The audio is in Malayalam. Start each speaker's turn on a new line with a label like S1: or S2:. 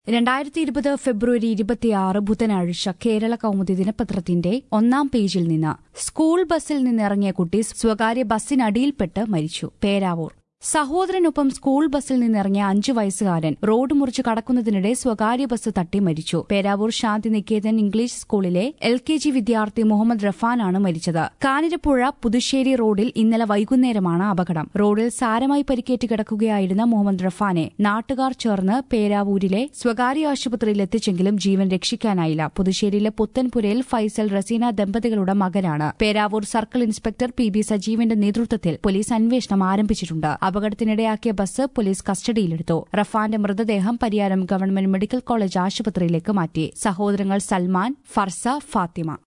S1: രണ്ടായിരത്തി ഇരുപത് ഫെബ്രുവരി ഇരുപത്തിയാറ് ബുധനാഴ്ച കേരള കൗമുദി ദിനപത്രത്തിന്റെ ഒന്നാം പേജിൽ നിന്ന് സ്കൂൾ ബസ്സിൽ നിന്നിറങ്ങിയ കുട്ടി സ്വകാര്യ ബസ്സിനടിയിൽപ്പെട്ട് മരിച്ചു പേരാവൂർ സഹോദരനൊപ്പം സ്കൂൾ ബസ്സിൽ നിന്നിറങ്ങിയ അഞ്ചു വയസ്സുകാരൻ റോഡ് മുറിച്ച് കടക്കുന്നതിനിടെ സ്വകാര്യ ബസ് തട്ടി മരിച്ചു പേരാവൂർ ശാന്തി നികേതൻ ഇംഗ്ലീഷ് സ്കൂളിലെ എൽ കെ ജി വിദ്യാർത്ഥി മുഹമ്മദ് റഫാനാണ് മരിച്ചത് കാഞ്ഞിരപ്പുഴ പുതുശ്ശേരി റോഡിൽ ഇന്നലെ വൈകുന്നേരമാണ് അപകടം റോഡിൽ സാരമായി പരിക്കേറ്റ് കിടക്കുകയായിരുന്ന മുഹമ്മദ് റഫാനെ നാട്ടുകാർ ചേർന്ന് പേരാവൂരിലെ സ്വകാര്യ ആശുപത്രിയിൽ എത്തിച്ചെങ്കിലും ജീവൻ രക്ഷിക്കാനായില്ല പുതുശ്ശേരിയിലെ പുത്തൻപുരയിൽ ഫൈസൽ റസീന ദമ്പതികളുടെ മകനാണ് Peravoor circle inspector P B സജീവിന്റെ നേതൃത്വത്തിൽ പോലീസ് അന്വേഷണം ആരംഭിച്ചിട്ടുണ്ട് അപകടത്തിനിടയാക്കിയ ബസ് പോലീസ് കസ്റ്റഡിയിലെടുത്തു റഫാന്റെ മൃതദേഹം പരിയാരം ഗവൺമെന്റ് മെഡിക്കൽ കോളേജ് ആശുപത്രിയിലേക്ക് മാറ്റി സഹോദരങ്ങൾ സൽമാൻ ഫർസ ഫാത്തിമ